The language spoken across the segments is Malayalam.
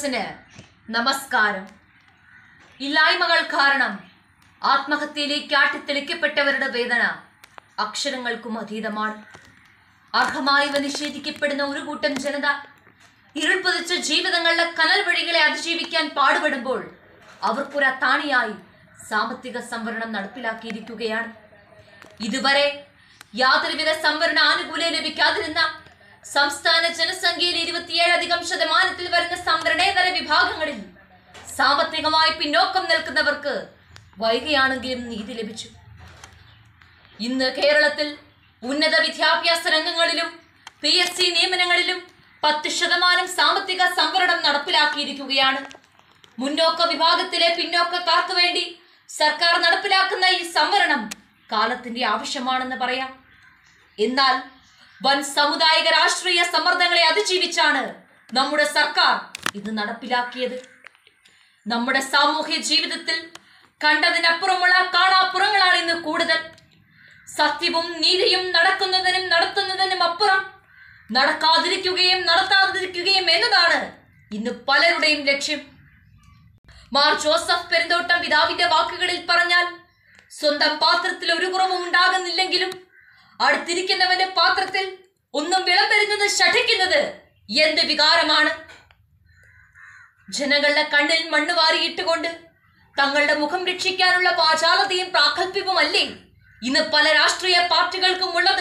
വ്യൂവേഴ്സിന് നമസ്കാരം ഇല്ലായ്മകൾ കാരണം ആത്മഹത്യയിലേക്ക് ആട്ടിത്തെളിക്കപ്പെട്ടവരുടെ വേദന അക്ഷരങ്ങൾക്കും അതീതമാണ് അർഹമായവ നിഷേധിക്കപ്പെടുന്ന ഒരു കൂട്ടം ജനത ഇരുൾ പുതച്ച ജീവിതങ്ങളുടെ കനൽ വഴികളെ അതിജീവിക്കാൻ പാടുപെടുമ്പോൾ അവർക്കൊരു അത്താണിയായി സാമ്പത്തിക സംവരണം നടപ്പിലാക്കിയിരിക്കുകയാണ് ഇതുവരെ യാതൊരുവിധ സംവരണ ആനുകൂല്യം ലഭിക്കാതിരുന്ന സംസ്ഥാന ജനസംഖ്യയിൽ ഇരുപത്തിയേഴ് അധികം ശതമാനത്തിൽ വരുന്ന സംവരണേതര വിഭാഗങ്ങളിൽ സാമ്പത്തികമായി പിന്നോക്കം നിൽക്കുന്നവർക്ക് വൈകിയാണെങ്കിലും നീതി ലഭിച്ചു ഇന്ന് കേരളത്തിൽ ഉന്നത വിദ്യാഭ്യാസ രംഗങ്ങളിലും പി എസ് സി നിയമനങ്ങളിലും പത്ത് ശതമാനം സാമ്പത്തിക സംവരണം നടപ്പിലാക്കിയിരിക്കുകയാണ് മുന്നോക്ക വിഭാഗത്തിലെ പിന്നോക്കക്കാർക്ക് വേണ്ടി സർക്കാർ നടപ്പിലാക്കുന്ന ഈ സംവരണം കാലത്തിന്റെ ആവശ്യമാണെന്ന് പറയാം എന്നാൽ വൻ സാമുദായിക രാഷ്ട്രീയ സമ്മർദ്ദങ്ങളെ അതിജീവിച്ചാണ് നമ്മുടെ സർക്കാർ ഇത് നടപ്പിലാക്കിയത് നമ്മുടെ സാമൂഹ്യ ജീവിതത്തിൽ കണ്ടതിനപ്പുറമുള്ള കാണാപ്പുറങ്ങളാണ് ഇന്ന് കൂടുതൽ സത്യവും നീതിയും നടക്കുന്നതിനും നടത്തുന്നതിനും അപ്പുറം നടക്കാതിരിക്കുകയും നടത്താതിരിക്കുകയും എന്നതാണ് ഇന്ന് പലരുടെയും ലക്ഷ്യം മാർ ജോസഫ് പെരുന്തോട്ടം പിതാവിന്റെ വാക്കുകളിൽ പറഞ്ഞാൽ സ്വന്തം പാത്രത്തിൽ ഒരു കുറവും ഉണ്ടാകുന്നില്ലെങ്കിലും അടുത്തിരിക്കുന്നവന്റെ പാത്രത്തിൽ ഒന്നും വിളമ്പരുന്നത് ശഠിക്കുന്നത് എന്ത് വികാരമാണ് ജനങ്ങളുടെ കണ്ണിൽ മണ്ണ് വാരിയിട്ടുകൊണ്ട് തങ്ങളുടെ മുഖം രക്ഷിക്കാനുള്ള വാചാലതയും പ്രാഗൽഭ്യവുമല്ലേ ഇന്ന് പല രാഷ്ട്രീയ പാർട്ടികൾക്കും ഉള്ളത്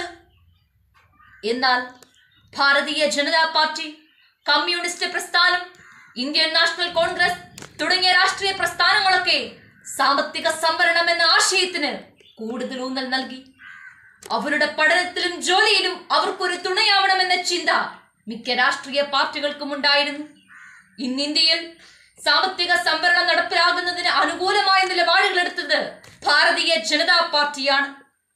എന്നാൽ ഭാരതീയ ജനതാ പാർട്ടി കമ്മ്യൂണിസ്റ്റ് പ്രസ്ഥാനം ഇന്ത്യൻ നാഷണൽ കോൺഗ്രസ് തുടങ്ങിയ രാഷ്ട്രീയ പ്രസ്ഥാനങ്ങളൊക്കെ സാമ്പത്തിക സംവരണം എന്ന ആശയത്തിന് കൂടുതൽ ഊന്നൽ നൽകി അവരുടെ പഠനത്തിലും ജോലിയിലും അവർക്കൊരു തുണയാവണമെന്ന ചിന്ത മിക്ക രാഷ്ട്രീയ പാർട്ടികൾക്കും ഉണ്ടായിരുന്നു ഇന്ന് ഇന്ത്യയിൽ സാമ്പത്തിക സംവരണം നടപ്പിലാകുന്നതിന് അനുകൂലമായ നിലപാടുകൾ എടുത്തത് ഭാരതീയ ജനതാ പാർട്ടിയാണ്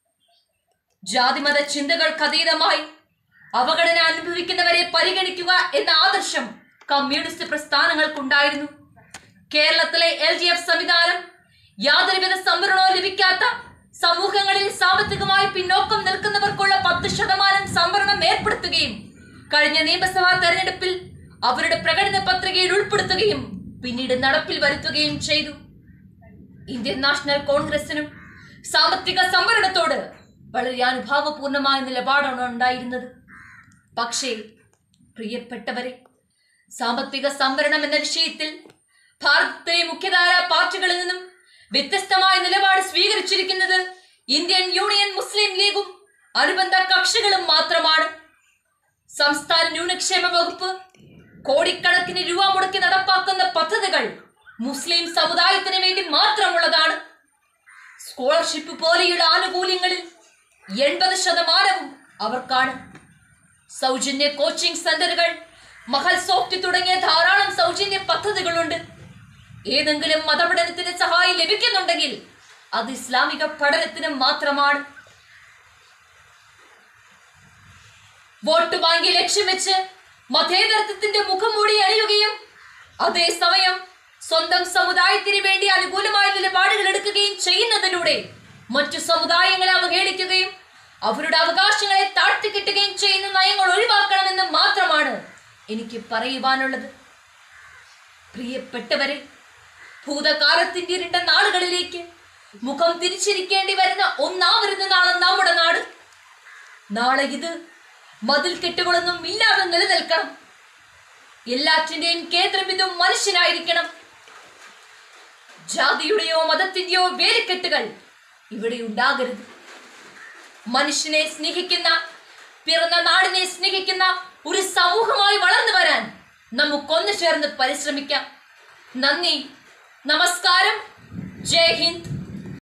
ജാതിമത ചിന്തകൾക്ക് അതീതമായി അവഗണന അനുഭവിക്കുന്നവരെ പരിഗണിക്കുക എന്ന ആദർശം കമ്മ്യൂണിസ്റ്റ് പ്രസ്ഥാനങ്ങൾക്കുണ്ടായിരുന്നു കേരളത്തിലെ എൽ ഡി എഫ് സംവിധാനം യാതൊരുവിധ സംവരണവും ലഭിക്കാത്ത സമൂഹങ്ങളിൽ സാമ്പത്തികമായി പിന്നോക്കം നിൽക്കുന്നവർക്കുള്ള പത്ത് ശതമാനം സംവരണം ഏർപ്പെടുത്തുകയും കഴിഞ്ഞ നിയമസഭാ തെരഞ്ഞെടുപ്പിൽ അവരുടെ പ്രകടന പത്രികയിൽ ഉൾപ്പെടുത്തുകയും പിന്നീട് നടപ്പിൽ വരുത്തുകയും ചെയ്തു ഇന്ത്യൻ നാഷണൽ കോൺഗ്രസിനും സാമ്പത്തിക സംവരണത്തോട് വളരെ അനുഭാവപൂർണമായ നിലപാടാണ് ഉണ്ടായിരുന്നത് പക്ഷേ പ്രിയപ്പെട്ടവരെ സാമ്പത്തിക സംവരണം എന്ന വിഷയത്തിൽ ഭാരതത്തിലെ മുഖ്യധാര പാർട്ടികളിൽ നിന്നും വ്യത്യസ്തമായ നിലപാട് സ്വീകരിച്ചിരിക്കുന്നത് ഇന്ത്യൻ യൂണിയൻ മുസ്ലിം ലീഗും അനുബന്ധ കക്ഷികളും മാത്രമാണ് സംസ്ഥാന ന്യൂനക്ഷേമ വകുപ്പ് കോടിക്കണക്കിന് രൂപ മുടക്കി നടപ്പാക്കുന്ന പദ്ധതികൾ മുസ്ലിം സമുദായത്തിന് വേണ്ടി മാത്രമുള്ളതാണ് സ്കോളർഷിപ്പ് പോലെയുള്ള ആനുകൂല്യങ്ങളിൽ എൺപത് ശതമാനവും അവർക്കാണ് സൗജന്യ കോച്ചിംഗ് സെന്ററുകൾ മഹൽ സോഫ്റ്റ് തുടങ്ങിയ ധാരാളം സൗജന്യ പദ്ധതികളുണ്ട് ഏതെങ്കിലും മതപഠനത്തിന് സഹായം ലഭിക്കുന്നുണ്ടെങ്കിൽ അത് ഇസ്ലാമിക പഠനത്തിന് മാത്രമാണ് വോട്ട് ബാങ്കി ലക്ഷ്യം വെച്ച് മതേതരത്വത്തിന്റെ മുഖംമൂടി അണിയുകയും അതേസമയം സ്വന്തം സമുദായത്തിന് വേണ്ടി അനുകൂലമായ നിലപാടുകൾ എടുക്കുകയും ചെയ്യുന്നതിലൂടെ മറ്റു സമുദായങ്ങളെ അവഹേളിക്കുകയും അവരുടെ അവകാശങ്ങളെ താഴ്ത്തിക്കിട്ടുകയും ചെയ്യുന്ന നയങ്ങൾ ഒഴിവാക്കണമെന്ന് മാത്രമാണ് എനിക്ക് പറയുവാനുള്ളത് പ്രിയപ്പെട്ടവരെ ഭൂതകാലത്തിന്റെ ഇരുണ്ട നാളുകളിലേക്ക് മുഖം തിരിച്ചിരിക്കേണ്ടി വരുന്ന ഒന്നാമരുന്ന നാളെ നമ്മുടെ നാട് നാളെ ഇത് മതിൽ കെട്ടുകളൊന്നും ഇല്ലാതെ നിലനിൽക്കണം എല്ലാറ്റിന്റെയും കേന്ദ്രബിന്ദു മനുഷ്യനായിരിക്കണം ജാതിയുടെയോ മതത്തിന്റെയോ വേലിക്കെട്ടുകൾ ഇവിടെ ഉണ്ടാകരുത് മനുഷ്യനെ സ്നേഹിക്കുന്ന പിറന്ന നാടിനെ സ്നേഹിക്കുന്ന ഒരു സമൂഹമായി വളർന്നു വരാൻ നമുക്കൊന്നു ചേർന്ന് പരിശ്രമിക്കാം നന്ദി നമസ്കാരം ജയ് ഹിന്ദ്